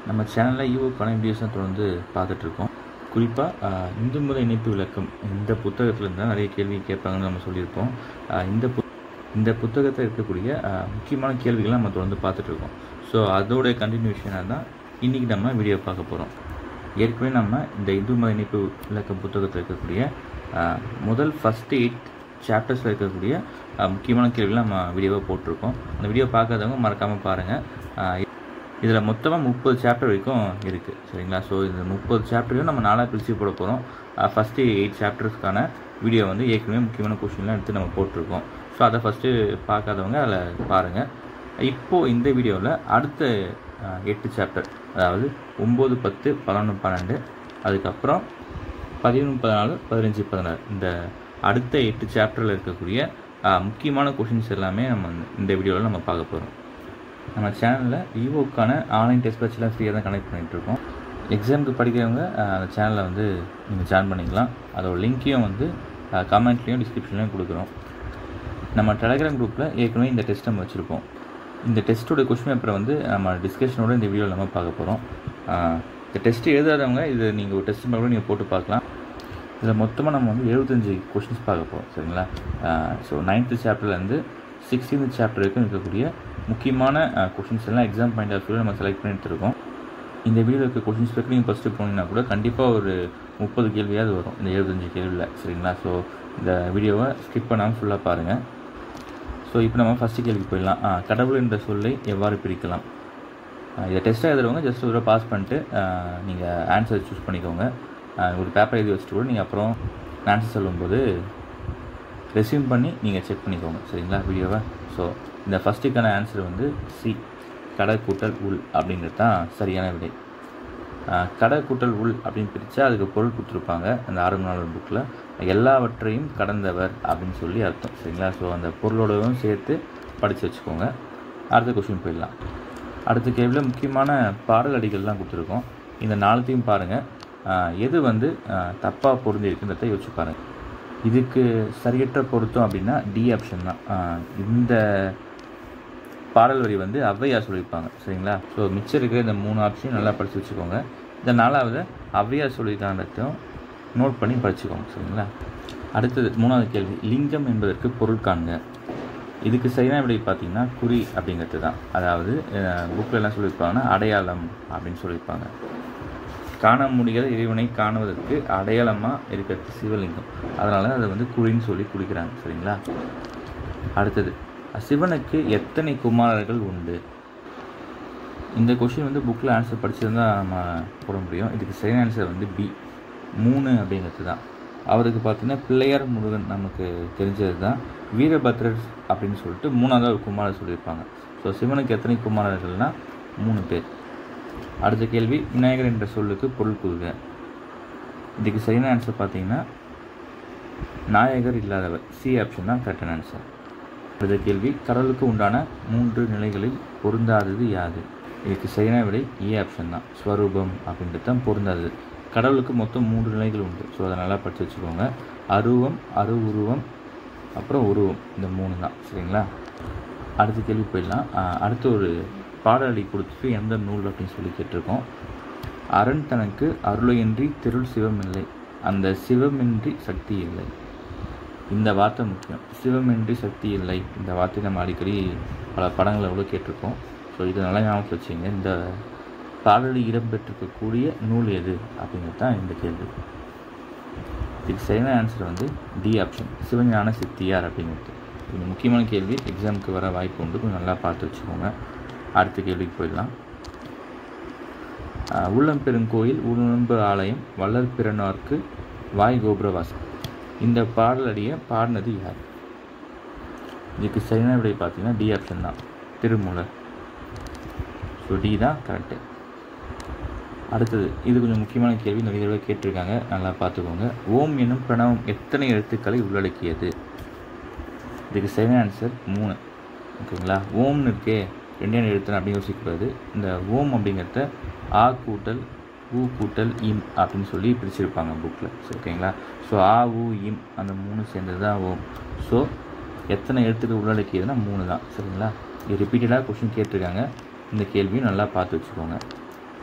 நம்ம சேனலில் ஈவோக்கான வீடியோஸை தொடர்ந்து பார்த்துட்ருக்கோம் குறிப்பாக இந்து மத இணைப்பு விளக்கம் இந்த புத்தகத்துலேருந்து தான் நிறைய கேள்வி கேட்பாங்கன்னு நம்ம சொல்லியிருப்போம் ஆஹ் இந்த பு இந்த புத்தகத்தில் இருக்கக்கூடிய ஆஹ் முக்கியமான கேள்விகளை நம்ம தொடர்ந்து பார்த்துட்ருக்கோம் ஸோ அதோடைய கண்டினியூஷனாக தான் இன்றைக்கி நம்ம வீடியோ பார்க்க போகிறோம் ஏற்கனவே நம்ம இந்த இந்து மத இணைப்பு விளக்கம் புத்தகத்தில் இருக்கக்கூடிய ஆஹ் முதல் ஃபஸ்ட் எயிட் சாப்டர்ஸில் இருக்கக்கூடிய ஆஹ் முக்கியமான கேள்விகளை நம்ம வீடியோவாக போட்டிருக்கோம் அந்த வீடியோ பார்க்காதவங்க மறக்காமல் பாருங்கள் இதில் மொத்தமாக முப்பது சாப்டர் வரைக்கும் இருக்குது சரிங்களா ஸோ இந்த முப்பது சாப்டரையும் நம்ம நாளாக பிரித்து போட போகிறோம் ஃபஸ்ட்டு எயிட் சாப்டர்ஸ்க்கான வீடியோ வந்து ஏற்கனவே முக்கியமான கொஷின்லாம் எடுத்து நம்ம போட்டிருக்கோம் ஸோ அதை ஃபஸ்ட்டு பார்க்காதவங்க அதில் பாருங்கள் இப்போது இந்த வீடியோவில் அடுத்த அஹ், எட்டு சாப்டர் அதாவது ஒம்பது பத்து பதினொன்று பன்னெண்டு அதுக்கப்புறம் பதினொன்று பதினாலு பதினஞ்சு பதினாறு இந்த அடுத்த எட்டு சாப்டரில் இருக்கக்கூடிய அஹ், முக்கியமான கொஷின்ஸ் எல்லாமே நம்ம இந்த வீடியோவில் நம்ம பார்க்க போகிறோம் நம்ம சேனலில் ஈவோக்கான ஆன்லைன் டெஸ்ட் பேட்ச்லாம் ஃப்ரீயாக தான் கனெக்ட் பண்ணிகிட்ருக்கோம் எக்ஸாமுக்கு படிக்கிறவங்க அஹ், அந்த சேனலில் வந்து நீங்கள் ஜாயின் பண்ணிக்கலாம் அதோட லிங்க்கையும் வந்து கமெண்ட்லேயும் டிஸ்கிரிப்ஷன்லையும் கொடுக்குறோம் நம்ம டெலகிராம் குரூப்பில் ஏற்கனவே இந்த டெஸ்ட் நம்ம வச்சுருப்போம் இந்த டெஸ்ட்டோட கொஸ்டின் பேப்பரை வந்து நம்ம டிஸ்கஷனோட இந்த வீடியோவில் நம்ம பார்க்க போகிறோம் இந்த டெஸ்ட் எழுதாதவங்க இது நீங்கள் ஒரு டெஸ்ட் பேப்பர் நீங்கள் போட்டு பார்க்கலாம் இதில் மொத்தமாக நம்ம வந்து எழுபத்தஞ்சு கொஷின்ஸ் பார்க்க போகிறோம் சரிங்களா ஸோ நைன்த்து சாப்டர்லேருந்து சிக்ஸ்டீன்த் சாப்டர் வரைக்கும் இருக்கக்கூடிய முக்கியமான கொஷின்ஸ் எல்லாம் எக்ஸாம் பாயிண்ட் ஆஃப் வியூவில் நம்ம செலக்ட் பண்ணிட்டு இருக்கோம் இந்த வீடியோ இருக்க கொஷின்ஸ் பேப்பர் நீங்கள் ஃபஸ்ட்டு போனீங்கன்னா கூட கண்டிப்பாக ஒரு முப்பது கேள்வியாவது வரும் இந்த எழுபத்தஞ்சு கேள்வியில் சரிங்களா ஸோ இந்த வீடியோவை ஸ்கிப் பண்ணாமல் ஃபுல்லாக பாருங்கள் ஸோ இப்போ நம்ம ஃபஸ்ட்டு கேள்விக்கு போயிடலாம் ஆ, கடவுள் என்ற சொல்லை எவ்வாறு பிரிக்கலாம் ஆ, இதை டெஸ்ட்டாக எழுதுறவங்க ஜஸ்ட் ஒரு பாஸ் பண்ணிட்டு நீங்கள் ஆன்சர் சூஸ் பண்ணிக்கோங்க ஆ, ஒரு பேப்பர் எழுதி வச்சுட்டு கூட நீங்கள் அப்புறம் ஆன்சர் சொல்லும்போது ரெஸ்யூம் பண்ணி நீங்கள் செக் பண்ணிக்கோங்க சரிங்களா வீடியோவை ஸோ இந்த ஃபஸ்ட்டுக்கான ஆன்சர் வந்து சி கடை கூட்டல் உள் அப்படிங்கிறது தான் சரியான விடை ஆஹ் கடை கூட்டல் உள் அப்படின்னு பிரித்தா அதுக்கு பொருள் கொடுத்துருப்பாங்க அந்த ஆறு நாள் புக்கில் எல்லாவற்றையும் கடந்தவர் அப்படின்னு சொல்லி அர்த்தம் சரிங்களா ஸோ அந்த பொருளோடவும் சேர்த்து படித்து வச்சுக்கோங்க அடுத்த கொஸ்டின் போயிடலாம் அடுத்த கேள்வியில் முக்கியமான பாடல் அடிகள்லாம் கொடுத்துருக்கோம் இந்த நாலுத்தையும் பாருங்கள் எது வந்து தப்பாக பொருந்தி இருக்குன்றதை யோசிச்சு பாருங்கள் இதுக்கு சரியற்ற பொருத்தம் அப்படின்னா டி ஆப்ஷன் தான் ஆஹ் இந்த பாடல் வரி வந்து ஔவையார் சொல்லியிருப்பாங்க சரிங்களா ஸோ மிச்சம் இருக்கிற இந்த மூணு ஆப்ஷன் நல்லா படித்து வச்சுக்கோங்க இந்த நாலாவது ஔவையார் சொல்லியிருக்கான்றதையும் நோட் பண்ணி படிச்சுக்கோங்க சரிங்களா அடுத்தது மூணாவது கேள்வி லிங்கம் என்பதற்கு பொருள் காண்க இதுக்கு சரியான விடை பார்த்தீங்கன்னா குறி அப்படிங்கிறது தான் அதாவது புக்கில் என்ன சொல்லியிருப்பாங்கன்னா அடையாளம் அப்படின்னு சொல்லியிருப்பாங்க காண முடியாத இறைவனை காணுவதற்கு அடையாளமாக இருக்கிறது சிவலிங்கம் அதனால அதை வந்து குறின்னு சொல்லி குடிக்கிறாங்க சரிங்களா அடுத்தது சிவனுக்கு எத்தனை குமாரர்கள் உண்டு இந்த கொஷின் வந்து புக்கில் ஆன்சர் படிச்சிருந்தா நம்ம போட முடியும் இதுக்கு சரியான ஆன்சர் வந்து பி மூணு அப்படிங்கிறது தான் அவருக்கு பார்த்தீங்கன்னா பிள்ளையார் முருகன் நமக்கு தெரிஞ்சது தான் வீரபத்ரர் அப்படின்னு சொல்லிட்டு மூணாவது ஒரு குமாரர் சொல்லியிருப்பாங்க ஸோ சிவனுக்கு எத்தனை குமாரர்கள்னா மூணு பேர் அடுத்த கேள்வி விநாயகர் என்ற சொல்லுக்கு பொருள் கூறுக இதுக்கு சரியான ஆன்சர் பார்த்தீங்கன்னா நாயகர் இல்லாதவர் சி ஆப்ஷன் தான் கரெக்டான ஆன்சர் அடுத்த கேள்வி கடவுளுக்கு உண்டான மூன்று நிலைகளில் பொருந்தாதது யாது இதுக்கு சரியான விடை ஏ ஆப்ஷன் தான் ஸ்வரூபம் அப்படின்றது தான் பொருந்தாதது கடவுளுக்கு மொத்தம் மூன்று நிலைகள் உண்டு ஸோ அதை நல்லா படித்து வச்சுக்கோங்க அருவம் அரு உருவம் அப்புறம் உருவம் இந்த மூணு தான் சரிங்களா அடுத்த கேள்வி போயிடலாம் ஆஹ் அடுத்து ஒரு பாடலடி கொடுத்துட்டு எந்த நூல் அப்படின்னு சொல்லி கேட்டிருக்கோம் அரண் தனக்கு அருளையின்றி திருள் சிவமில்லை அந்த சிவமின்றி சக்தி இல்லை இந்த வார்த்தை முக்கியம் சிவமின்றி சக்தி இல்லை இந்த வார்த்தை நம்ம அடிக்கடி பல படங்களை கூட கேட்டிருக்கோம் ஸோ இது நல்லா ஞாபகம் வச்சுங்க இந்த பாடலில் இடம்பெற்றிருக்கக்கூடிய நூல் எது அப்படிங்கிறது தான் இந்த கேள்வி இதுக்கு சரியான ஆன்சர் வந்து டி ஆப்ஷன் சிவஞான சித்தியார் அப்படிங்கிறது இது முக்கியமான கேள்வி எக்ஸாமுக்கு வர வாய்ப்பு உண்டு கொஞ்சம் நல்லா பார்த்து வச்சுக்கோங்க அடுத்த கேள்விக்கு போயிடலாம் ஆஹ் உள்ளம் பெருங்கோயில் உடம்பு ஆலயம் வள்ளல் பிறனார்க்கு வாய் கோபுரவாசம் இந்த பாடலடியை பாடினது யார் இதுக்கு சரியான விடை பார்த்தீங்கன்னா டி ஆப்ஷன் தான் திருமூலர் ஸோ டி தான் கரெக்டு அடுத்தது இது கொஞ்சம் முக்கியமான கேள்வி நிறைய தடவை கேட்டிருக்காங்க நல்லா பார்த்துக்கோங்க ஓம் என்னும் பிரணவம் எத்தனை எழுத்துக்களை உள்ளடக்கியது இதுக்கு சரியான ஆன்சர் மூணு ஓகேங்களா ஓம்னு இருக்கே ரெண்டே எழுத்துன்னு அப்படின்னு யோசிக்கக்கூடாது இந்த ஓம் அப்படிங்கிறத ஆ கூட்டல் ஊ கூட்டல் இம் அப்படின்னு சொல்லி பிரிச்சிருப்பாங்க புக்கில் ஓகேங்களா ஸோ ஆ ஊ இம் அந்த மூணு சேர்ந்தது தான் ஓம் ஸோ எத்தனை எழுத்துக்கள் உள்ளடக்கியதுன்னா மூணு தான் சரிங்களா இது ரிப்பீட்டடாக கொஷின் கேட்டிருக்காங்க இந்த கேள்வியும் நல்லா பார்த்து வச்சுக்கோங்க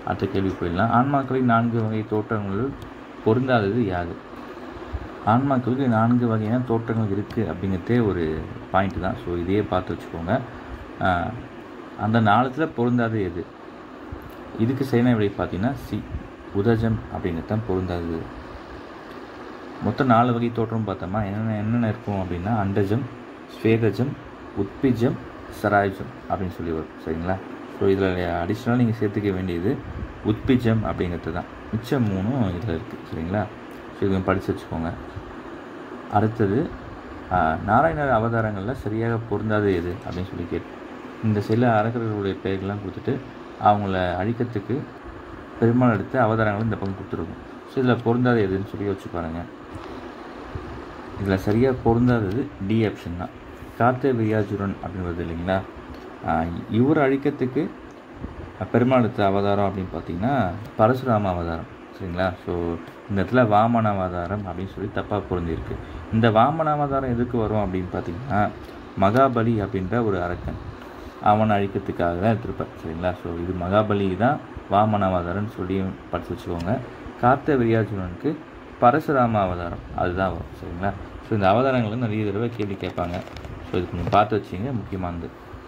அடுத்த கேள்வி போயிடலாம் ஆன்மாக்களின் நான்கு வகை தோற்றங்களுள் பொருந்தாதது யாது ஆன்மாக்களுக்கு நான்கு வகையான தோற்றங்கள் இருக்குது அப்படிங்கிறதே ஒரு பாயிண்ட் தான் ஸோ இதையே பார்த்து வச்சுக்கோங்க ஆஹ், அந்த நாளத்தில் பொருந்தாது எது இதுக்கு சரியான விடை பார்த்தீங்கன்னா சி உதஜம் அப்படிங்கிறது தான் பொருந்தாதது மொத்தம் நாலு வகை தோற்றம் பார்த்தோமா என்னென்ன என்னென்ன இருக்கும் அப்படின்னா அண்டஜம் ஸ்வேதஜம் உத்பிஜம் சராயுஜம் அப்படின்னு சொல்லி வரும் சரிங்களா ஸோ இதில் அடிஷ்னலாக நீங்கள் சேர்த்துக்க வேண்டியது உத்பிஜம் அப்படிங்கிறது தான் மிச்சம் மூணும் இதில் இருக்குது சரிங்களா ஸோ இது படித்து வச்சுக்கோங்க அடுத்தது ஆஹ், நாராயணர் அவதாரங்களில் சரியாக பொருந்தாது எது அப்படின்னு சொல்லி கேட்டு இந்த சில அரக்கர்களுடைய பெயர்கள்லாம் கொடுத்துட்டு அவங்கள அழிக்கிறதுக்கு பெருமாள் எடுத்த அவதாரங்களும் இந்த பக்கம் கொடுத்துருக்கும் ஸோ இதில் பொருந்தாது எதுன்னு சொல்லி யோசிச்சு பாருங்கள் இதில் சரியாக பொருந்தாதது டி ஆப்ஷன் தான் காத்தே வியாஜுரன் அப்படின்னு வருது இல்லைங்களா ஆஹ் இவர் அழிக்கிறதுக்கு பெருமாள் எடுத்த அவதாரம் அப்படின்னு பார்த்தீங்கன்னா பரசுராம அவதாரம் சரிங்களா ஸோ இந்த இடத்துல வாமன அவதாரம் அப்படின்னு சொல்லி தப்பாக பொருந்திருக்கு இந்த வாமன அவதாரம் எதுக்கு வரும் அப்படின்னு பார்த்தீங்கன்னா மகாபலி அப்படின்ற ஒரு அரக்கன் அவனை அழிக்கிறதுக்காக தான் எடுத்திருப்பார் சரிங்களா ஸோ இது மகாபலி தான் வாமன அவதாரம்னு சொல்லி படித்து வச்சுக்கோங்க கார்த்த விரியாஜுனனுக்கு பரசுராம அவதாரம் அதுதான் வரும் சரிங்களா ஸோ இந்த அவதாரங்கள் வந்து நிறைய தடவை கேள்வி கேட்பாங்க ஸோ இது கொஞ்சம் பார்த்து வச்சிங்க முக்கியமானது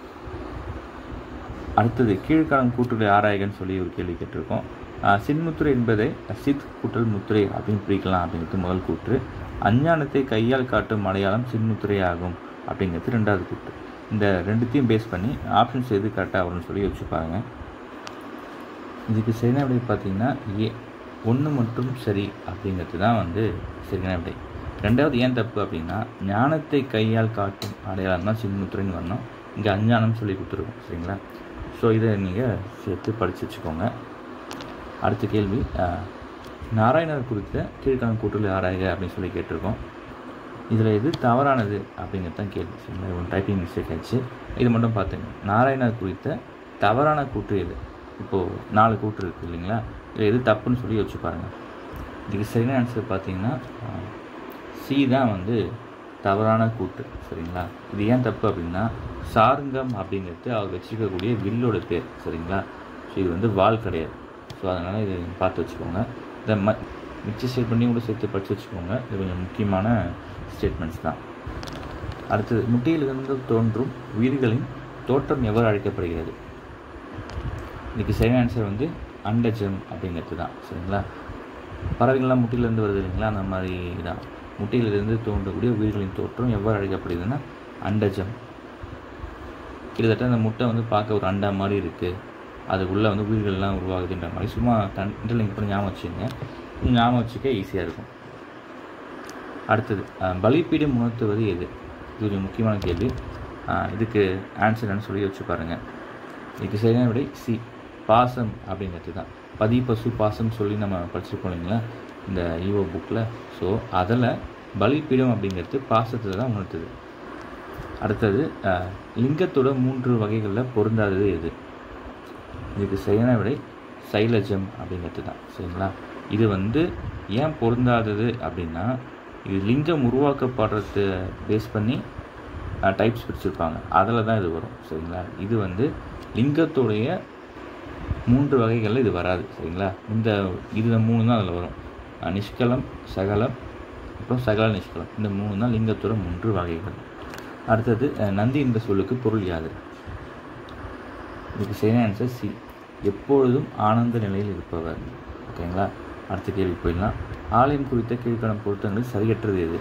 அடுத்தது கீழ்காலம் கூட்டுரை ஆராயகன்னு சொல்லி ஒரு கேள்வி கேட்டிருக்கோம் ஆஹ் சின்முத்திரை என்பதை சித் கூட்டல் முத்திரை அப்படின்னு பிரிக்கலாம் அப்படிங்கிறது முதல் கூற்று அஞ்ஞானத்தை கையால் காட்டும் அடையாளம் சின்முத்திரை ஆகும் அப்படிங்கிறது ரெண்டாவது கூற்று இந்த ரெண்டுத்தையும் பேஸ் பண்ணி ஆப்ஷன்ஸ் எது கரெக்டாக வரும்னு சொல்லி யோசிச்சு பாருங்க இதுக்கு சரியான விடை பார்த்தீங்கன்னா ஏ ஒன்று மற்றும் சரி அப்படிங்கிறது தான் வந்து சரியான விடை ரெண்டாவது ஏன் தப்பு அப்படின்னா ஞானத்தை கையால் காட்டும் அடையாளம் தான் சின்முத்திரைன்னு வரணும் இங்கே அஞ்ஞானம் சொல்லி கொடுத்துருக்கோம் சரிங்களா ஸோ இதை நீங்கள் சேர்த்து படித்து வச்சுக்கோங்க அடுத்த கேள்வி அஹ், நாராயணர் குறித்த கீழ்காணும் கூட்டுள்ள ஆராய்க அப்படின்னு சொல்லி கேட்டிருக்கோம் இதில் எது தவறானது அப்படிங்கிறது தான் கேள்வி சரிங்களா ஒன்று டைப்பிங் மிஸ்டேக் ஆச்சு இது மட்டும் பார்த்துங்க நாராயணர் குறித்த தவறான கூற்று எது இப்போது நாலு கூற்று இருக்குது இல்லைங்களா இதில் எது தப்புன்னு சொல்லி யோசிச்சு பாருங்கள் இதுக்கு சரியான ஆன்சர் பார்த்தீங்கன்னா சி தான் வந்து தவறான கூற்று சரிங்களா இது ஏன் தப்பு அப்படின்னா சாருங்கம் அப்படிங்கிறது அவர் வச்சிருக்கக்கூடிய வில்லோட பேர் சரிங்களா ஸோ இது வந்து வால் கிடையாது ஸோ அதனால் இது பார்த்து வச்சுக்கோங்க இதை ம மிச்ச ஸ்டேட் பண்ணி கூட சேர்த்து படித்து வச்சுக்கோங்க இது கொஞ்சம் முக்கியமான ஸ்டேட்மெண்ட்ஸ் தான் அடுத்தது முட்டையிலிருந்து தோன்றும் உயிர்களின் தோற்றம் எவ்வாறு அழைக்கப்படுகிறது இதுக்கு சரியான ஆன்சர் வந்து அண்டஜம் அப்படிங்கிறது தான் சரிங்களா பறவைகள்லாம் முட்டையிலேருந்து வருது இல்லைங்களா அந்த மாதிரி தான் முட்டையிலிருந்து தோன்றக்கூடிய உயிர்களின் தோற்றம் எவ்வாறு அழைக்கப்படுதுன்னா அண்டஜம் கிட்டத்தட்ட அந்த முட்டை வந்து பார்க்க ஒரு அண்டா மாதிரி இருக்குது அதுக்குள்ளே வந்து உயிர்கள்லாம் உருவாகுதுன்ற மாதிரி சும்மா தன் இன்டர்லிங்க் பண்ணி ஞாபகம் வச்சுங்க ஞாபகம் வச்சுக்க ஈஸியாக இருக்கும் அடுத்தது அஹ், பலிப்பீடம் உணர்த்துவது எது இது ஒரு முக்கியமான கேள்வி அஹ், இதுக்கு ஆன்சர் என்னன்னு சொல்லி வச்சு பாருங்கள் இதுக்கு சரியான விடை சி பாசம் அப்படிங்கிறது தான் பதி பசு பாசம் சொல்லி நம்ம படிச்சிருக்கோம் இல்லைங்களா இந்த ஈவோ புக்கில் ஸோ அதில் பலிப்பீடம் அப்படிங்கிறது பாசத்தை தான் உணர்த்துது அடுத்தது அஹ், லிங்கத்தோட மூன்று வகைகளில் பொருந்தாதது எது இதுக்கு சரியான விடை சைலஜம் அப்படிங்கிறது தான் சரிங்களா இது வந்து ஏன் பொருந்தாதது அப்படின்னா இது லிங்கம் உருவாக்கப்படுறத பேஸ் பண்ணி டைப்ஸ் பிரிச்சிருப்பாங்க அதில் தான் இது வரும் சரிங்களா இது வந்து லிங்கத்துடைய மூன்று வகைகளில் இது வராது சரிங்களா இந்த இது மூணு தான் அதில் வரும் அஹ் நிஷ்கலம் சகலம் அப்புறம் சகல நிஷ்கலம் இந்த மூணு தான் லிங்கத்தோட மூன்று வகைகள் அடுத்தது அஹ் நந்தி என்ற சொல்லுக்கு பொருள் யாது இதுக்கு சரியான ஆன்சர் சி எப்பொழுதும் ஆனந்த நிலையில் இருப்பவர் ஓகேங்களா அடுத்த கேள்வி போயிடலாம் ஆலயம் குறித்த கீழ்காணும் பொருத்தங்கள் சரியற்றது எது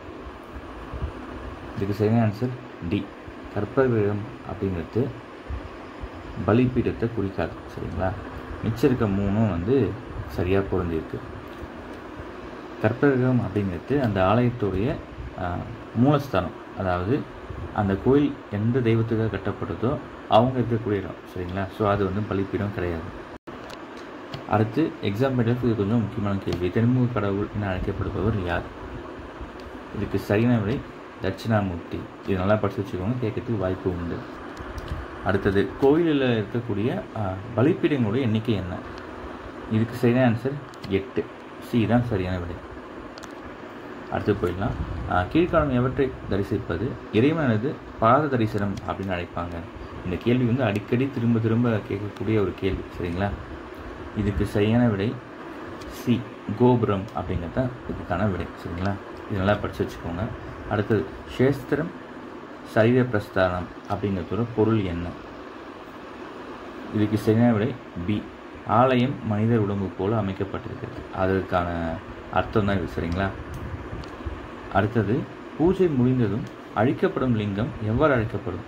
இதுக்கு சரியான ஆன்சர் டி கற்பகிரகம் அப்படிங்கிறது பலிப்பீடத்தை குறிக்காது சரிங்களா மிச்சம் இருக்க மூணும் வந்து சரியாக பொருந்திருக்கு கற்பகிரகம் அப்படிங்கிறது அந்த ஆலயத்துடைய ஆஹ், மூலஸ்தானம் அதாவது அந்த கோயில் எந்த தெய்வத்துக்காக கட்டப்படுதோ அவங்க இருக்கக்கூடிய இடம் சரிங்களா ஸோ அது வந்து பலிப்பீடம் கிடையாது அடுத்து எக்ஸாம் பேட்டருக்கு இது கொஞ்சம் முக்கியமான கேள்வி தென்முக கடவுள் என அழைக்கப்படுபவர் யார் இதுக்கு சரியான விடை தட்சிணாமூர்த்தி இது நல்லா படிச்சு வச்சுக்கோங்க கேட்கறதுக்கு வாய்ப்பு உண்டு அடுத்தது கோயிலில் இருக்கக்கூடிய ஆஹ், பலிப்பீடங்களுடைய எண்ணிக்கை என்ன இதுக்கு சரியான ஆன்சர் எட்டு சி தான் சரியான விடை அடுத்து போயிடலாம் ஆஹ், கீழ்காணும் எவற்றை தரிசிப்பது இறைவனது பாத தரிசனம் அப்படின்னு அழைப்பாங்க இந்த கேள்வி வந்து அடிக்கடி திரும்ப திரும்ப கேட்கக்கூடிய ஒரு கேள்வி சரிங்களா இதுக்கு சரியான விடை சி கோபுரம் அப்படிங்கிறது தான் இதுக்கான விடை சரிங்களா இது நல்லா படித்து வச்சுக்கோங்க அடுத்தது சேஸ்திரம் சரீர பிரஸ்தானம் அப்படிங்கிறதோட பொருள் என்ன இதுக்கு சரியான விடை பி ஆலயம் மனிதர் உடம்பு போல அமைக்கப்பட்டிருக்கிறது அதற்கான அர்த்தம் தான் இது சரிங்களா அடுத்தது பூஜை முடிந்ததும் அழிக்கப்படும் லிங்கம் எவ்வாறு அழைக்கப்படும்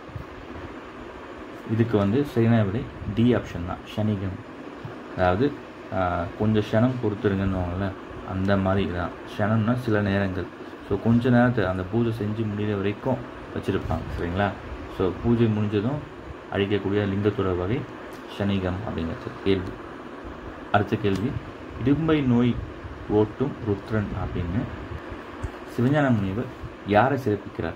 இதுக்கு வந்து சரியான விடை டி ஆப்ஷன் தான் ஷனிகம் அதாவது ஆஹ், கொஞ்சம் க்ஷணம் பொறுத்துருங்கன்னு அந்த மாதிரி தான் க்ஷணம்னா சில நேரங்கள் ஸோ கொஞ்ச நேரத்தை அந்த பூஜை செஞ்சு முடிகிற வரைக்கும் வச்சுருப்பாங்க சரிங்களா ஸோ பூஜை முடிஞ்சதும் அழிக்கக்கூடிய லிங்கத்தோட வகை ஷனிகம் அப்படிங்கிறது கேள்வி அடுத்த கேள்வி இடும்பை நோய் ஓட்டும் ருத்ரன் அப்படின்னு சிவஞான முனிவர் யாரை சிறப்பிக்கிறார்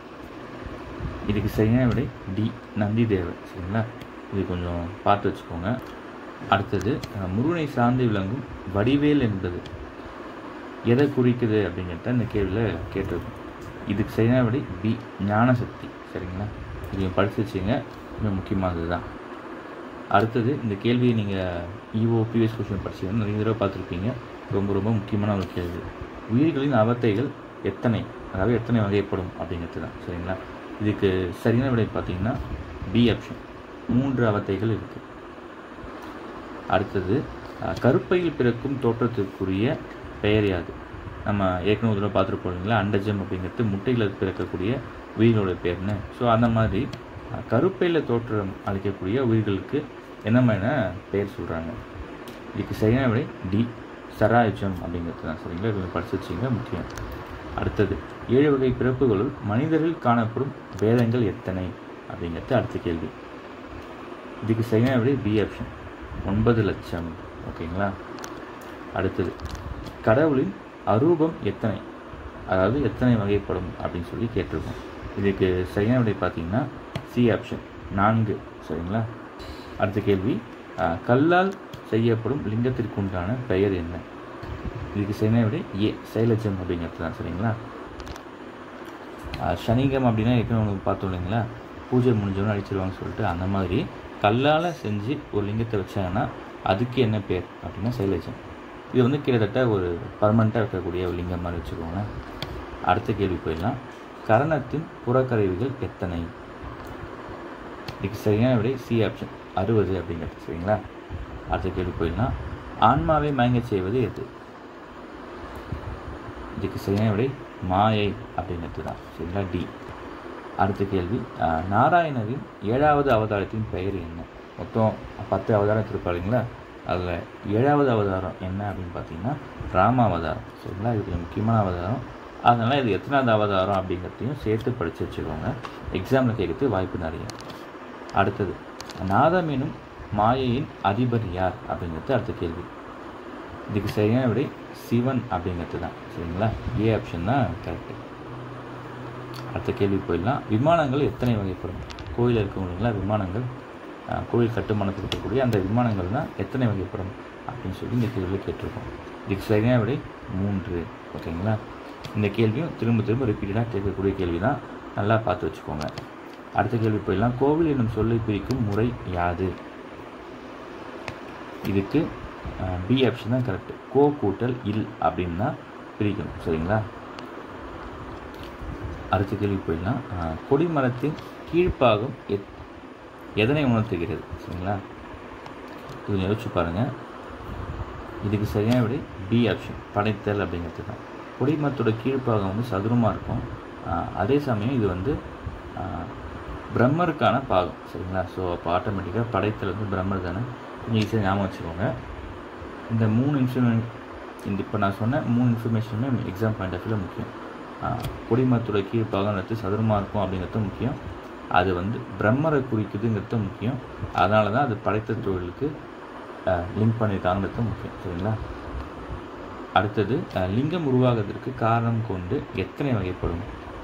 இதுக்கு சரியான விடை டி நந்தி தேவர் சரிங்களா இது கொஞ்சம் பார்த்து வச்சுக்கோங்க அடுத்தது அஹ், முருகனை சார்ந்து விளங்கும் வடிவேல் என்பது எதை குறிக்குது அப்படிங்கிறத இந்த கேள்வியில் கேட்டிருக்கோம் இதுக்கு சரியான விடை பி ஞானசக்தி சரிங்களா இதையும் படித்து வச்சுங்க மிக முக்கியமானது தான் அடுத்தது இந்த கேள்வியை நீங்கள் இஓ ப்ரீவியஸ் கொஸ்டின் படிச்சீங்கன்னா நிறைய தடவை பார்த்துருப்பீங்க ரொம்ப ரொம்ப முக்கியமான ஒரு கேள்வி உயிர்களின் அவத்தைகள் எத்தனை அதாவது எத்தனை வகைப்படும் அப்படிங்கிறது தான் சரிங்களா இதுக்கு சரியான விடை பார்த்தீங்கன்னா பி ஆப்ஷன் மூன்று அவத்தைகள் இருக்குது அடுத்தது அஹ், கருப்பையில் பிறக்கும் தோற்றத்திற்குரிய பெயர் யாது நம்ம ஏற்கனவே ஒரு தடவை பார்த்துருப்போம் இல்லைங்களா அண்டஜம் அப்படிங்கிறது முட்டையில் பிறக்கக்கூடிய உயிர்களோட பேர்னு ஸோ அந்த மாதிரி அஹ், கருப்பையில் தோற்றம் அளிக்கக்கூடிய உயிர்களுக்கு என்ன மாதிரியான பெயர் சொல்கிறாங்க இதுக்கு சரியான விடை டி சராயுஜம் அப்படிங்கிறது தான் சரிங்களா இது கொஞ்சம் படிச்சு வச்சிங்க முக்கியம் அடுத்தது ஏழு வகை பிறப்புகளுள் மனிதரில் காணப்படும் பேதங்கள் எத்தனை அப்படிங்கிறது அடுத்த கேள்வி இதுக்கு சரியான விடை பி ஆப்ஷன் ஒன்பது லட்சம் ஓகேங்களா அடுத்தது கடவுளின் அரூபம் எத்தனை அதாவது எத்தனை வகைப்படும் அப்படின்னு சொல்லி கேட்டிருக்கோம் இதுக்கு சரியான விடை பார்த்தீங்கன்னா சி ஆப்ஷன் நான்கு சரிங்களா அடுத்த கேள்வி அஹ், கல்லால் செய்யப்படும் லிங்கத்திற்கு உண்டான பெயர் என்ன இதுக்கு சரியான விடை ஏ சைலஜம் அப்படிங்கிறது தான் சரிங்களா அஹ், சனிகம் அப்படின்னா ஏற்கனவே உங்களுக்கு பார்த்தோம் இல்லைங்களா பூஜை முடிஞ்சவொன்னே அடிச்சிருவாங்கன்னு சொல்லிட்டு அந்த மாதிரி கல்லால் செஞ்சு ஒரு லிங்கத்தை வச்சாங்கன்னா அதுக்கு என்ன பேர் அப்படின்னா சைலஜம் இது வந்து கிட்டத்தட்ட ஒரு பர்மனெண்ட்டாக இருக்கக்கூடிய ஒரு லிங்கம் மாதிரி வச்சுக்கோங்களேன் அடுத்த கேள்வி போயிடலாம் கரணத்தின் புறக்கருவிகள் எத்தனை இதுக்கு சரியான விடை சி ஆப்ஷன் அறுபது அப்படிங்கிறது சரிங்களா அடுத்த கேள்வி போயிடலாம் ஆன்மாவை மயங்கச் செய்வது எது இதுக்கு சரியான விடை மாயை அப்படிங்கிறது தான் சரிங்களா டி அடுத்த கேள்வி அஹ், நாராயணரின் ஏழாவது அவதாரத்தின் பெயர் என்ன மொத்தம் பத்து அவதாரம் எடுத்திருப்பாருங்களா அதில் ஏழாவது அவதாரம் என்ன அப்படின்னு பார்த்தீங்கன்னா ராம அவதாரம் சரிங்களா இது கொஞ்சம் முக்கியமான அவதாரம் அதனால் இது எத்தனாவது அவதாரம் அப்படிங்கிறதையும் சேர்த்து படித்து வச்சுக்கோங்க எக்ஸாமில் கேட்கறதுக்கு வாய்ப்பு நிறைய அடுத்தது நாதம் எனும் மாயையின் அதிபர் யார் அப்படிங்கிறது அடுத்த கேள்வி இதுக்கு சரியான விடை சிவன் அப்படிங்கிறது தான் சரிங்களா ஏ ஆப்ஷன் தான் கரெக்டு அடுத்த கேள்வி போயிடலாம் விமானங்கள் எத்தனை வகைப்படும் கோயில் இருக்கும் இல்லைங்களா விமானங்கள் அஹ், கோயில் கட்டுமானத்தில் இருக்கக்கூடிய அந்த விமானங்கள்னால் எத்தனை வகைப்படும் அப்படின்னு சொல்லி இந்த கேள்வியில் கேட்டிருக்கோம் இதுக்கு சரியான விடை மூன்று ஓகேங்களா இந்த கேள்வியும் திரும்ப திரும்ப ரிப்பீட்டடாக கேட்கக்கூடிய கேள்வி தான் நல்லா பார்த்து வச்சுக்கோங்க அடுத்த கேள்வி போயிடலாம் கோவில் என்னும் சொல்லை பிரிக்கும் முறை யாது இதுக்கு பி ஆப்ஷன் தான் கரெக்ட் கோ கூட்டல் இல் அப்படின்னு தான் பிரிக்கணும் சரிங்களா அடுத்த கேள்வி போயிடலாம் அஹ், கொடிமரத்தின் கீழ்ப்பாகம் எத் எதனை உணர்த்துகிறது சரிங்களா இது கொஞ்சம் யோசிச்சு பாருங்கள் இதுக்கு சரியான விடை பி ஆப்ஷன் படைத்தல் அப்படிங்கிறது தான் கொடிமரத்தோட கீழ்ப்பாகம் வந்து சதுரமாக இருக்கும் அஹ், அதே சமயம் இது வந்து அஹ், பிரம்மருக்கான பாகம் சரிங்களா ஸோ அப்போ ஆட்டோமேட்டிக்காக படைத்தல் வந்து பிரம்மர் தானே கொஞ்சம் ஈஸியாக ஞாபகம் வச்சுக்கோங்க இந்த மூணு இன்ஸ்ட்ருமெண்ட் இந்த இப்போ நான் சொன்ன மூணு இன்ஃபர்மேஷனுமே எக்ஸாம் பாயிண்ட் ஆஃப் வியூவில் முக்கியம் ஆஹ் கொடிமரத்தோட கீழ்ப்பாகங்கிறது சதுரமாக இருக்கும் அப்படிங்கிறது முக்கியம் அது வந்து பிரம்மரை குறிக்குதுங்கிறது முக்கியம் அதனால தான் அது படைத்த தொழிலுக்கு லிங்க் பண்ணியிருக்காங்கிறது முக்கியம் சரிங்களா அடுத்தது அஹ், லிங்கம் உருவாகிறதுக்கு காரணம் கொண்டு எத்தனை வகைப்படும்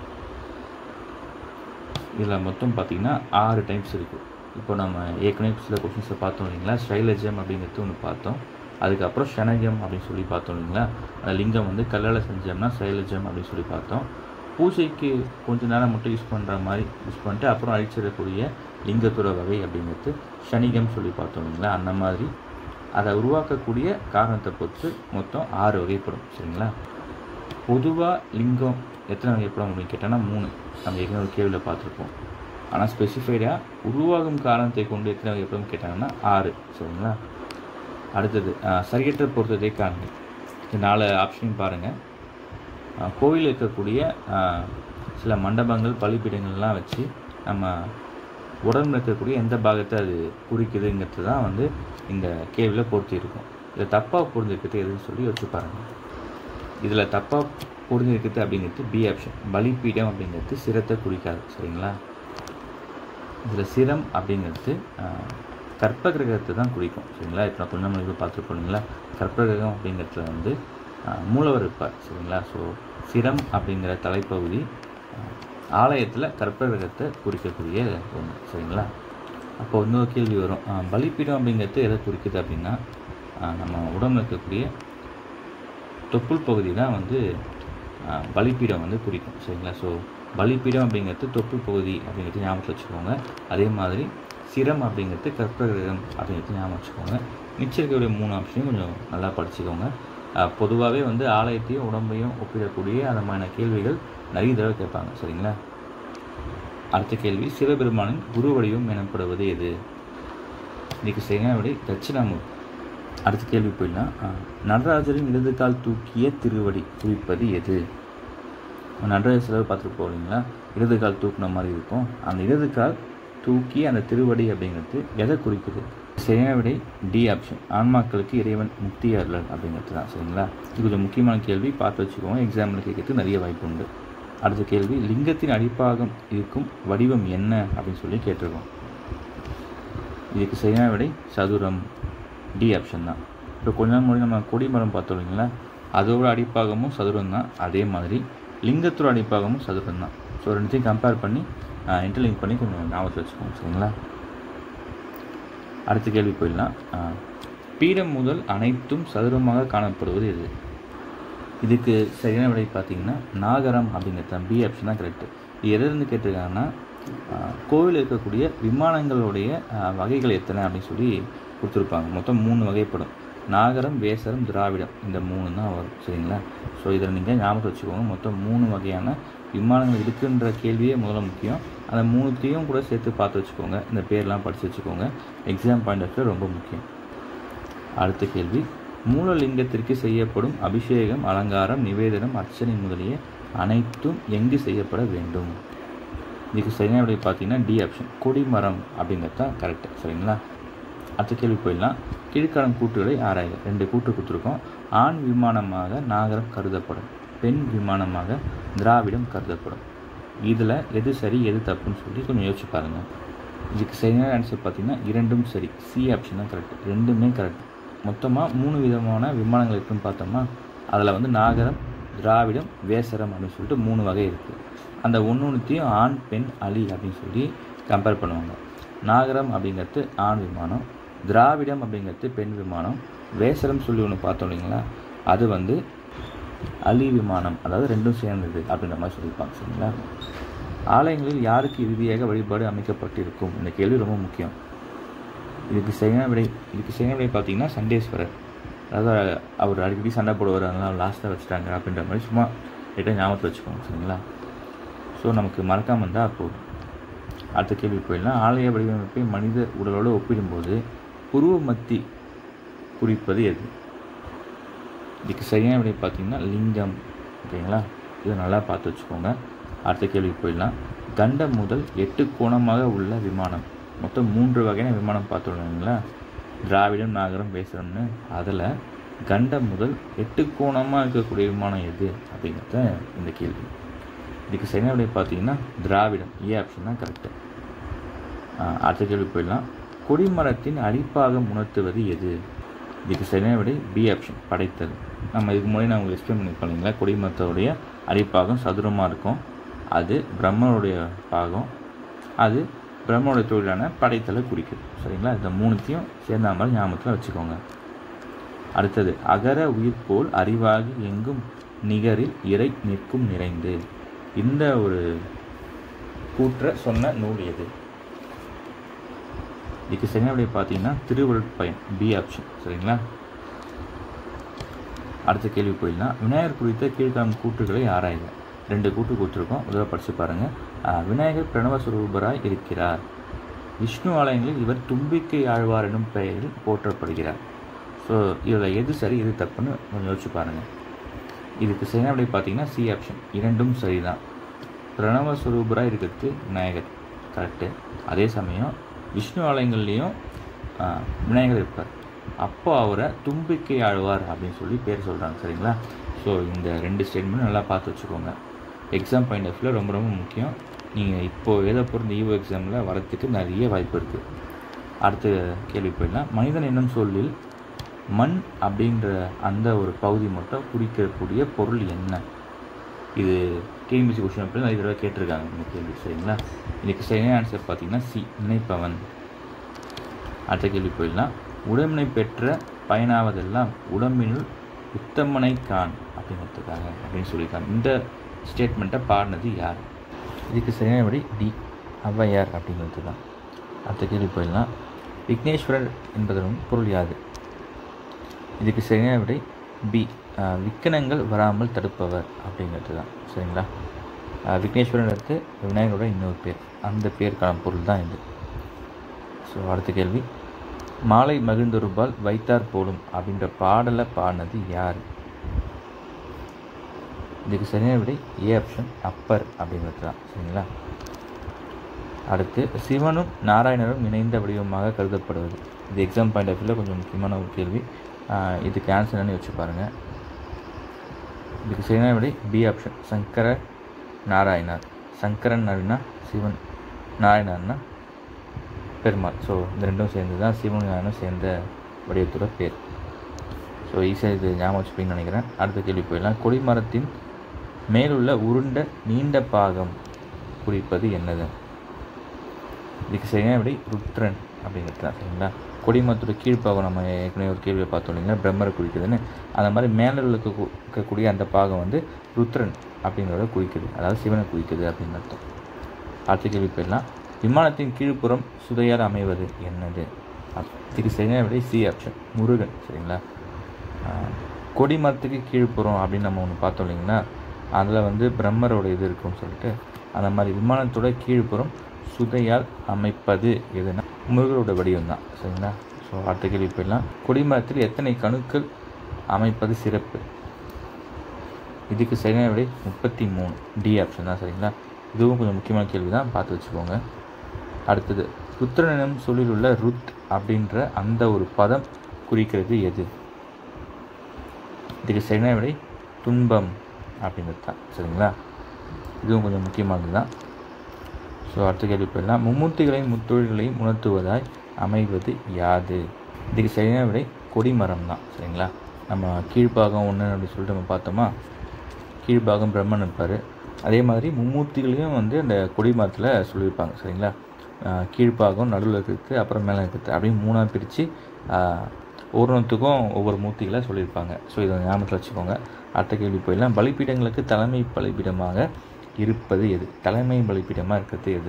இதில் மொத்தம் பார்த்தீங்கன்னா ஆறு டைப்ஸ் இருக்குது இப்போ நம்ம ஏற்கனவே சில கொஷின்ஸை பார்த்தோம் இல்லைங்களா ஸ்டைலஜம் அப்படிங்கிறது ஒன்று பார்த்தோம் அதுக்கப்புறம் ஷனஜம் அப்படின்னு சொல்லி பார்த்தோம் இல்லைங்களா அந்த லிங்கம் வந்து கல்லால் செஞ்சோம்னா ஸ்டைலஜம் அப்படின்னு சொல்லி பார்த்தோம் பூஜைக்கு கொஞ்ச நேரம் மட்டும் யூஸ் பண்ணுற மாதிரி யூஸ் பண்ணிட்டு அப்புறம் அழிச்சிடக்கூடிய லிங்கத்தோட வகை அப்படிங்கிறது ஷனிகம் சொல்லி பார்த்தோம் இல்லைங்களா அந்த மாதிரி அதை உருவாக்கக்கூடிய காரணத்தை பொறுத்து மொத்தம் ஆறு வகைப்படும் சரிங்களா பொதுவாக லிங்கம் எத்தனை வகைப்படும் அப்படின்னு கேட்டோன்னா மூணு நம்ம ஏற்கனவே ஒரு கேள்வியில் பார்த்துருப்போம் ஆனால் ஸ்பெசிஃபைடாக உருவாகும் காரணத்தை கொண்டு எத்தனை வகைப்படும் கேட்டாங்கன்னா ஆறு சரிங்களா அடுத்தது அஹ், சரியற்ற பொருத்தத்தை காண்க இந்த நாலு ஆப்ஷனையும் பாருங்கள் கோவில் இருக்கக்கூடிய அஹ், சில மண்டபங்கள் பலிப்பீடங்கள்லாம் வச்சு நம்ம உடம்புல இருக்கக்கூடிய எந்த பாகத்தை அது குறிக்குதுங்கிறது தான் வந்து இந்த கேள்வியில் பொருத்தி இருக்கும் இதை தப்பாக புரிஞ்சுக்கிறது எதுன்னு சொல்லி வச்சு பாருங்கள் இதில் தப்பாக புரிஞ்சிருக்குது அப்படிங்கிறது பி ஆப்ஷன் பலிப்பீடம் அப்படிங்கிறது சிரத்தை குறிக்காது சரிங்களா இதில் சிரம் அப்படிங்கிறது ஆஹ், கற்ப கிரகத்தை தான் குறிக்கும் சரிங்களா இப்போ நான் கொஞ்சம் இது பார்த்துருப்போம் இல்லைங்களா கற்ப கிரகம் அப்படிங்கிறதுல வந்து ஆஹ், மூலவர் இருப்பார் சரிங்களா ஸோ சிரம் அப்படிங்கிற தலைப்பகுதி ஆலயத்தில் கற்ப கிரகத்தை குறிக்கக்கூடிய ஒன்று சரிங்களா அப்போ இன்னொரு கேள்வி வரும் ஆஹ், பலிப்பீடம் அப்படிங்கிறது எதை குறிக்குது அப்படின்னா ஆஹ், நம்ம உடம்புல இருக்கக்கூடிய தொப்புள் பகுதி தான் வந்து ஆஹ், பலிப்பீடம் வந்து குறிக்கும் சரிங்களா ஸோ பலிப்பீடம் அப்படிங்கிறது தொப்புள் பகுதி அப்படிங்கிறது ஞாபகத்தில் வச்சுக்கோங்க அதே மாதிரி சிரம் அப்படிங்கிறது கற்பகிரகம் அப்படிங்கிறது ஞாபகம் வச்சுக்கோங்க மிச்சம் இருக்கக்கூடிய மூணு ஆப்ஷனையும் கொஞ்சம் நல்லா படிச்சுக்கோங்க பொதுவாகவே வந்து ஆலயத்தையும் உடம்பையும் ஒப்பிடக்கூடிய அந்த மாதிரியான கேள்விகள் நிறைய தடவை கேட்பாங்க சரிங்களா அடுத்த கேள்வி சிவபெருமானின் குரு வடிவம் எனப்படுவது எது இன்னைக்கு சரியான விடை தட்சிணாமூர்த்தி அடுத்த கேள்வி போயிடலாம் அஹ், நடராஜரின் இடது கால் தூக்கிய திருவடி குறிப்பது எது நடராஜர் சிலர் பார்த்துட்டு போகிறீங்களா இடது கால் தூக்குன மாதிரி இருக்கும் அந்த இடது கால் தூக்கி அந்த திருவடி அப்படிங்கிறது எதை குறிக்குது சரியான விடை டி ஆப்ஷன் ஆன்மாக்களுக்கு இறைவன் முக்தி அருளல் அப்படிங்கிறது தான் சரிங்களா இது கொஞ்சம் முக்கியமான கேள்வி பார்த்து வச்சுக்கோங்க எக்ஸாமில் கேட்கறதுக்கு நிறைய வாய்ப்பு உண்டு அடுத்த கேள்வி லிங்கத்தின் அடிப்பாகம் இருக்கும் வடிவம் என்ன அப்படின்னு சொல்லி கேட்டிருக்கோம் இதுக்கு சரியான விடை சதுரம் டி ஆப்ஷன் தான் இப்போ கொஞ்ச நாள் முன்னாடி நம்ம கொடிமரம் பார்த்தோம் இல்லைங்களா அதோட அடிப்பாகமும் சதுரம் தான் அதே மாதிரி லிங்கத்தோட அடிப்பாகமும் சதுரம் தான் ஸோ ரெண்டுத்தையும் கம்பேர் பண்ணி இன்டர்லிங்க் பண்ணி கொஞ்சம் ஞாபகத்தில் வச்சுக்கோங்க சரிங்களா அடுத்த கேள்வி போயிடலாம் ஆஹ், பீடம் முதல் அனைத்தும் சதுரமாக காணப்படுவது எது இதுக்கு சரியான விடை பார்த்தீங்கன்னா நாகரம் அப்படிங்கிறது பி ஆப்ஷன் தான் கரெக்டு இது எதிலிருந்து கேட்டிருக்காங்கன்னா ஆஹ், கோவில் இருக்கக்கூடிய விமானங்களுடைய ஆஹ், வகைகள் எத்தனை அப்படின்னு சொல்லி கொடுத்துருப்பாங்க மொத்தம் மூணு வகைப்படும் நாகரம் வேசரம் திராவிடம் இந்த மூணு தான் வரும் சரிங்களா ஸோ இதில் நீங்கள் ஞாபகம் வச்சுக்கோங்க மொத்தம் மூணு வகையான விமானங்கள் இருக்குன்ற கேள்வியே முதல்ல முக்கியம் அந்த மூணுத்தையும் கூட சேர்த்து பார்த்து வச்சுக்கோங்க இந்த பேர்லாம் படித்து வச்சுக்கோங்க எக்ஸாம் பாயிண்ட் ஆஃப் வியூ ரொம்ப முக்கியம் அடுத்த கேள்வி மூலலிங்கத்திற்கு செய்யப்படும் அபிஷேகம் அலங்காரம் நிவேதனம் அர்ச்சனை முதலிய அனைத்தும் எங்கு செய்யப்பட வேண்டும் இதுக்கு சரியான விடை பார்த்தீங்கன்னா டி ஆப்ஷன் கொடிமரம் அப்படிங்கிறது தான் கரெக்டு சரிங்களா அடுத்த கேள்வி போயிடலாம் கீழ்காலம் கூட்டுகளை ஆராய்க ரெண்டு கூட்டு கொடுத்துருக்கோம் ஆண் விமானமாக நாகரம் கருதப்படும் பெண் விமானமாக திராவிடம் கருதப்படும் இதில் எது சரி எது தப்புன்னு சொல்லி கொஞ்சம் யோசிச்சு பாருங்கள் இதுக்கு சரியான ஆன்சர் பார்த்தீங்கன்னா இரண்டும் சரி சி ஆப்ஷன் தான் கரெக்ட் ரெண்டுமே கரெக்ட் மொத்தமாக மூணு விதமான விமானங்கள் இருக்குன்னு பார்த்தோமா அதில் வந்து நாகரம் திராவிடம் வேசரம் அப்படின்னு சொல்லிட்டு மூணு வகை இருக்குது அந்த ஒன்று ஒன்றுத்தையும் ஆண் பெண் அலி அப்படின்னு சொல்லி கம்பேர் பண்ணுவாங்க நாகரம் அப்படிங்கிறது ஆண் விமானம் திராவிடம் அப்படிங்கிறது பெண் விமானம் வேசரம் சொல்லி ஒன்று பார்த்தோம் இல்லைங்களா அது வந்து அலி விமானம் அதாவது ரெண்டும் சேர்ந்தது அப்படின்ற மாதிரி சொல்லியிருப்பாங்க சரிங்களா ஆலயங்களில் யாருக்கு இறுதியாக வழிபாடு அமைக்கப்பட்டிருக்கும் இந்த கேள்வி ரொம்ப முக்கியம் இதுக்கு சரியான விடை இதுக்கு சரியான விடை பார்த்தீங்கன்னா சண்டேஸ்வரர் அதாவது அவர் அடிக்கடி சண்டை போடுவார் அதனால் லாஸ்ட்டாக வச்சுட்டாங்க அப்படின்ற மாதிரி சும்மா லைட்டாக ஞாபகத்தில் வச்சுக்கோங்க சரிங்களா ஸோ நமக்கு மறக்காமல் இருந்தால் போதும் அடுத்த கேள்வி போயிடலாம் ஆலய வடிவமைப்பை மனித உடலோடு ஒப்பிடும்போது புருவ மத்தி குறிப்பது எது இதுக்கு சரியான விடை பார்த்தீங்கன்னா லிங்கம் ஓகேங்களா இதை நல்லா பார்த்து வச்சுக்கோங்க அடுத்த கேள்வி போயிடலாம் கண்டம் முதல் எட்டு கோணமாக உள்ள விமானம் மொத்தம் மூன்று வகையான விமானம் பார்த்துருந்தீங்களா திராவிடம் நாகரம் வேசரம்னு அதில் கண்டம் முதல் எட்டு கோணமாக இருக்கக்கூடிய விமானம் எது அப்படிங்கிறத இந்த கேள்வி இதுக்கு சரியான விடை பார்த்தீங்கன்னா திராவிடம் ஏ ஆப்ஷன் தான் கரெக்டு அடுத்த கேள்வி போயிடலாம் கொடிமரத்தின் அடிப்பாகம் உணர்த்துவது எது இதுக்கு சரியான விடை பி ஆப்ஷன் படைத்தல் நம்ம இதுக்கு முன்னாடி நான் உங்களுக்கு எக்ஸ்பிளைன் பண்ணியிருப்போம் இல்லைங்களா கொடிமரத்தோடைய அடிப்பாகம் சதுரமாக இருக்கும் அது பிரம்மனுடைய பாகம் அது பிரம்மனுடைய தொழிலான படைத்தலை குறிக்குது சரிங்களா இந்த மூணுத்தையும் சேர்ந்த மாதிரி ஞாபகத்தில் வச்சுக்கோங்க அடுத்தது அகர உயிர் போல் அறிவாகி எங்கும் நிகரில் இறை நிற்கும் நிறைந்து இந்த ஒரு கூற்றை சொன்ன நூல் எது இதுக்கு சரியான விடை பார்த்தீங்கன்னா திருவருட்பயன் பி ஆப்ஷன் சரிங்களா அடுத்த கேள்வி போயிடலாம் விநாயகர் குறித்த கீழ்காணும் கூற்றுகளை ஆராய்க ரெண்டு கூட்டு கொடுத்துருக்கோம் முதல்ல படித்து பாருங்கள் விநாயகர் பிரணவ சுரூபராய் இருக்கிறார் விஷ்ணு ஆலயங்களில் இவர் தும்பிக்கை ஆழ்வார் எனும் பெயரில் போற்றப்படுகிறார் ஸோ இதில் எது சரி எது தப்புன்னு கொஞ்சம் யோசிச்சு பாருங்கள் இதுக்கு சரியான விடை பார்த்தீங்கன்னா சி ஆப்ஷன் இரண்டும் சரிதான் பிரணவ சுரூபராக இருக்கிறது விநாயகர் கரெக்டு அதே சமயம் விஷ்ணு ஆலயங்கள்லேயும் விநாயகர் இருப்பார் அப்போ அவரை தும்பிக்கை ஆழ்வார் அப்படின்னு சொல்லி பேர் சொல்கிறாங்க சரிங்களா ஸோ இந்த ரெண்டு ஸ்டேட்மெண்ட் நல்லா பார்த்து வச்சுக்கோங்க எக்ஸாம் பாயிண்ட் ஆஃப் வியூவில் ரொம்ப ரொம்ப முக்கியம் நீங்கள் இப்போது எழுத போகிற ஈவோ எக்ஸாமில் வரத்துக்கு நிறைய வாய்ப்பு இருக்குது அடுத்த கேள்வி போயிடலாம் மனிதன் என்னும் சொல்லில் மண் அப்படின்ற அந்த ஒரு பகுதி மட்டும் குறிக்கக்கூடிய பொருள் என்ன இது டிஎம்பிசி கொஸ்டின் அப்படி நிறைய தடவை கேட்டிருக்காங்க இந்த கேள்வி சரிங்களா இதுக்கு சரியான ஆன்சர் பார்த்தீங்கன்னா சி நினைப்பவன் அடுத்த கேள்வி போயிடலாம் உடம்பினை பெற்ற பயனாவதெல்லாம் உடம்பினுள் உத்தமனை கான் அப்படிங்கிறதுக்காக அப்படின்னு சொல்லியிருக்காங்க இந்த ஸ்டேட்மெண்ட்டை பாடினது யார் இதுக்கு சரியான விடை டி ஔவையார் அப்படிங்கிறது தான் அடுத்த கேள்வி போயிடலாம் விக்னேஸ்வரர் என்பதனும் பொருள் யாது இதுக்கு சரியான விடை பி விக்கனங்கள் வராமல் தடுப்பவர் அப்படிங்கிறது தான் சரிங்களா விக்னேஸ்வரன் எடுத்து விநாயகரோட இன்னொரு பேர் அந்த பேருக்கான பொருள் தான் இது ஸோ அடுத்த கேள்வி மாலை மகிழ்ந்தொருபால் வைத்தார் போலும் அப்படின்ற பாடலை பாடினது யார் இதுக்கு சரியான விடை ஏ ஆப்ஷன் அப்பர் அப்படிங்கிறது தான் சரிங்களா அடுத்து சிவனும் நாராயணரும் இணைந்த வடிவமாக கருதப்படுவது இது எக்ஸாம் பாயிண்ட் ஆஃப் வியூவில் கொஞ்சம் முக்கியமான ஒரு கேள்வி இதுக்கு ஆன்சர் என்னன்னு வச்சு பாருங்கள் இதுக்கு சரியான விடை பி ஆப்ஷன் சங்கர நாராயணர் சங்கரன் அப்படின்னா சிவன் நாராயணர்னா பெருமாள் ஸோ இந்த ரெண்டும் சேர்ந்து தான் சிவன் நாராயணம் சேர்ந்த வடிவத்தோட பேர் ஸோ ஈஸியாக இது ஞாபகம் வச்சுப்பீங்கன்னு நினைக்கிறேன் அடுத்த கேள்வி போயிடலாம் கொடிமரத்தின் மேலுள்ள உருண்ட நீண்ட பாகம் குறிப்பது என்னது இதுக்கு சரியான விடை ருத்ரன் அப்படிங்கிறது தான் சரிங்களா கொடிமரத்தோட கீழ்ப்பாகம் நம்ம ஏற்கனவே ஒரு கேள்வியை பார்த்தோம் இல்லைங்களா பிரம்மரை குறிக்குதுன்னு அந்த மாதிரி மேலே இருக்க இருக்கக்கூடிய அந்த பாகம் வந்து ருத்ரன் அப்படிங்கிறத குறிக்குது அதாவது சிவனை குறிக்குது அப்படின்னு அர்த்தம் அடுத்த கேள்வி போயிடலாம் விமானத்தின் கீழ்ப்புறம் சுதையால் அமைவது என்னது இதுக்கு சரியான விடை சி ஆப்ஷன் முருகன் சரிங்களா கொடிமரத்துக்கு கீழ்ப்புறம் அப்படின்னு நம்ம ஒன்று பார்த்தோம் இல்லைங்களா அதில் வந்து பிரம்மரோட இது இருக்கும்னு சொல்லிட்டு அந்த மாதிரி விமானத்தோட கீழ்ப்புறம் சுதையால் அமைப்பது எதுனா முருகரோட வடிவம் தான் சரிங்களா ஸோ அடுத்த கேள்வி போயிடலாம் கொடிமரத்தில் எத்தனை கணுக்கள் அமைப்பது சிறப்பு இதுக்கு சரியான விடை முப்பத்தி மூணு டி ஆப்ஷன் தான் சரிங்களா இதுவும் கொஞ்சம் முக்கியமான கேள்வி தான் பார்த்து வச்சுக்கோங்க அடுத்தது ருத்ரனிடம் சொல்லில் உள்ள ருத் அப்படின்ற அந்த ஒரு பதம் குறிக்கிறது எது இதுக்கு சரியான விடை துன்பம் அப்படிங்கிறது தான் சரிங்களா இதுவும் கொஞ்சம் முக்கியமானது தான் ஸோ அடுத்த கேள்வி போயிடலாம் மும்மூர்த்திகளையும் முத்தொழில்களையும் உணர்த்துவதாய் அமைவது யாது இதுக்கு சரியான விடை கொடிமரம் தான் சரிங்களா நம்ம கீழ்ப்பாகம் ஒன்று அப்படின்னு சொல்லிட்டு நம்ம பார்த்தோமா கீழ்ப்பாகம் பிரம்மன் இருப்பார் அதே மாதிரி மும்மூர்த்திகளையும் வந்து அந்த கொடிமரத்தில் சொல்லியிருப்பாங்க சரிங்களா கீழ்ப்பாகம் நடுவில் இருக்கிறது அப்புறம் மேலே இருக்கிறது அப்படின்னு மூணாக பிரித்து ஒவ்வொருத்துக்கும் ஒவ்வொரு மூர்த்திகளை சொல்லியிருப்பாங்க ஸோ இதை ஞாபகத்தில் வச்சுக்கோங்க அடுத்த கேள்வி போயிடலாம் பலிப்பீடங்களுக்கு தலைமை பலிப்பீடமாக இருப்பது எது தலைமை பலிப்பீடமாக இருக்கிறது எது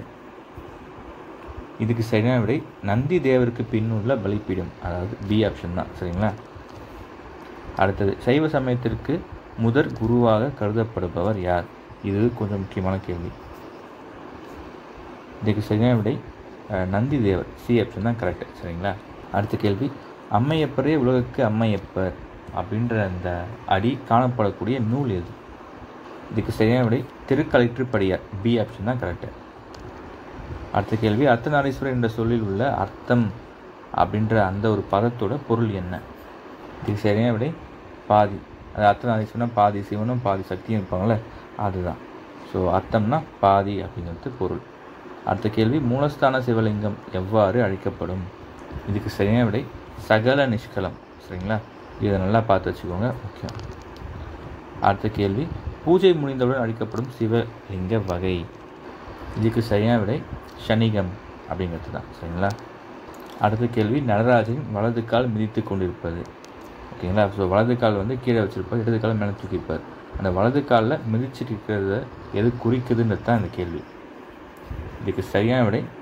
இதுக்கு சரியான விடை நந்தி தேவருக்கு பின்னுள்ள பலிப்பீடம் அதாவது பி ஆப்ஷன் தான் சரிங்களா அடுத்தது சைவ சமயத்திற்கு முதற் குருவாக கருதப்படுபவர் யார் இது கொஞ்சம் முக்கியமான கேள்வி இதுக்கு சரியான விடை நந்தி தேவர் சி ஆப்ஷன் தான் கரெக்டு சரிங்களா அடுத்த கேள்வி அம்மையப்பரே உலகுக்கு அம்மையப்பர் அப்படின்ற அந்த அடி காணப்படக்கூடிய நூல் எது இதுக்கு சரியான விடை திருக்கலிற்றுப்படியார் பி ஆப்ஷன் தான் கரெக்டு அடுத்த கேள்வி அர்த்தநாரீஸ்வரர் என்ற சொல்லில் உள்ள அர்த்தம் அப்படின்ற அந்த ஒரு பதத்தோட பொருள் என்ன இதுக்கு சரியான விடை பாதி அது அர்த்தநாரீஸ்வரனா பாதி சிவனும் பாதி சக்தியும் இருப்பாங்களே அதுதான் ஸோ அர்த்தம்னா பாதி அப்படிங்கிறது பொருள் அடுத்த கேள்வி மூலஸ்தான சிவலிங்கம் எவ்வாறு அழைக்கப்படும் இதுக்கு சரியான விடை சகல நிஷ்கலம் சரிங்களா இதை நல்லா பார்த்து வச்சுக்கோங்க முக்கியம் அடுத்த கேள்வி பூஜை முடிந்தவுடன் அழைக்கப்படும் சிவலிங்க வகை இதுக்கு சரியான விடை சனிகம் அப்படிங்கிறது தான் சரிங்களா அடுத்த கேள்வி நடராஜன் வலது கால் மிதித்து கொண்டிருப்பது ஓகேங்களா ஸோ வலது கால் வந்து கீழே வச்சுருப்பார் இடது கால் மேலே தூக்கியிருப்பார் அந்த வலது காலில் மிதிச்சிட்டு இருக்கிறத எது குறிக்குதுன்றது தான் இந்த கேள்வி இதுக்கு சரியான விடை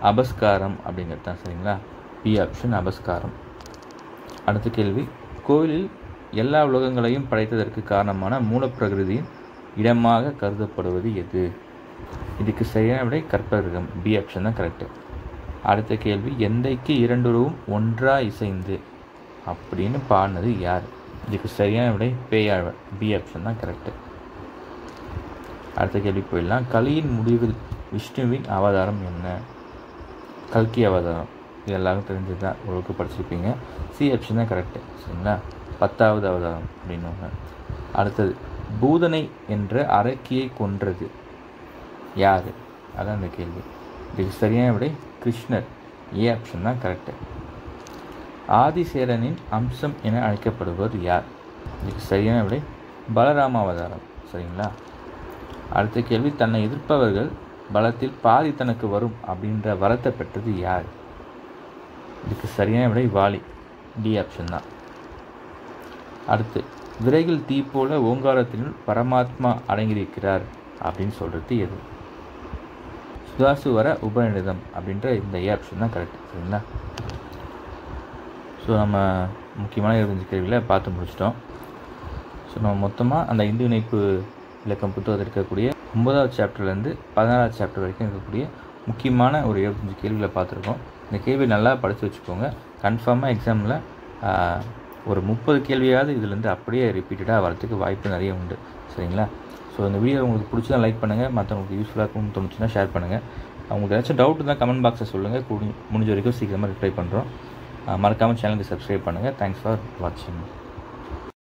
அபஸ்காரம் அப்படிங்கிறது தான் சரிங்களா பி ஆப்ஷன் அபஸ்காரம் அடுத்த கேள்வி கோவிலில் எல்லா உலகங்களையும் படைத்ததற்கு காரணமான மூலப்பிரகிருதியின் இடமாக கருதப்படுவது எது இதுக்கு சரியான விடை கற்பகிரகம் பி ஆப்ஷன் தான் கரெக்டு அடுத்த கேள்வி எந்தைக்கு இரண்டுருவும் ஒன்றா இசைந்து அப்படின்னு பாடினது யார் இதுக்கு சரியான விடை பேயாழ்வர் பி ஆப்ஷன் தான் கரெக்டு அடுத்த கேள்வி போயிடலாம் கலியின் முடிவில் விஷ்ணுவின் அவதாரம் என்ன கல்கி அவதாரம் இது எல்லாரும் தெரிஞ்சது தான் உங்களுக்கு படிச்சிருப்பீங்க சி ஆப்ஷன் தான் கரெக்டு சரிங்களா பத்தாவது அவதாரம் அப்படின்னு அடுத்தது பூதனை என்ற அரக்கியை கொன்றது யார் அதான் அந்த கேள்வி இதுக்கு சரியான விடை கிருஷ்ணர் ஏ ஆப்ஷன் தான் கரெக்டு ஆதிசேரனின் அம்சம் என அழைக்கப்படுவர் யார் இதுக்கு சரியான விடை பலராம அவதாரம் சரிங்களா அடுத்த கேள்வி தன்னை எதிர்ப்பவர்கள் பலத்தில் பாதி தனக்கு வரும் அப்படின்ற வரத்தை பெற்றது யார் இதுக்கு சரியான விடை வாலி டி ஆப்ஷன் தான் அடுத்து விரைவில் தீ போல ஓங்காரத்தினுள் பரமாத்மா அடங்கியிருக்கிறார் அப்படின்னு சொல்கிறது எது சுதாசுவர உபநிடதம் அப்படின்ற இந்த ஏ ஆப்ஷன் தான் கரெக்ட் சரிங்களா ஸோ நம்ம முக்கியமான இருபத்தஞ்சு கேள்விகளை பார்த்து முடிச்சிட்டோம் ஸோ நம்ம மொத்தமாக அந்த இந்து இணைப்பு இலக்கம் புத்தகத்தில் இருக்கக்கூடிய ஒன்பதாவது சாப்டர்லேருந்து பதினாறாவது சாப்டர் வரைக்கும் இருக்கக்கூடிய முக்கியமான ஒரு இருபத்தஞ்சு கேள்விகளை பார்த்துருக்கோம் இந்த கேள்வி நல்லா படித்து வச்சுக்கோங்க கன்ஃபார்மாக எக்ஸாமில் ஒரு முப்பது கேள்வியாவது இதுலேருந்து அப்படியே ரிப்பீட்டடாக வரதுக்கு வாய்ப்பு நிறைய உண்டு சரிங்களா ஸோ இந்த வீடியோ உங்களுக்கு பிடிச்சதா லைக் பண்ணுங்கள் மற்றவங்களுக்கு யூஸ்ஃபுல்லாக இருக்கும்னு தோணுச்சுன்னா ஷேர் பண்ணுங்கள் உங்களுக்கு ஏதாச்சும் டவுட் தான் கமெண்ட் பாக்ஸில் சொல்லுங்கள் கூடி முடிஞ்ச வரைக்கும் சீக்கிரமாக ரிப்ளை பண்ணுறோம் மறக்காமல் சேனலுக்கு சப்ஸ்கிரைப் பண்ணுங்கள் தேங்க்ஸ் ஃபார் வாட்சிங்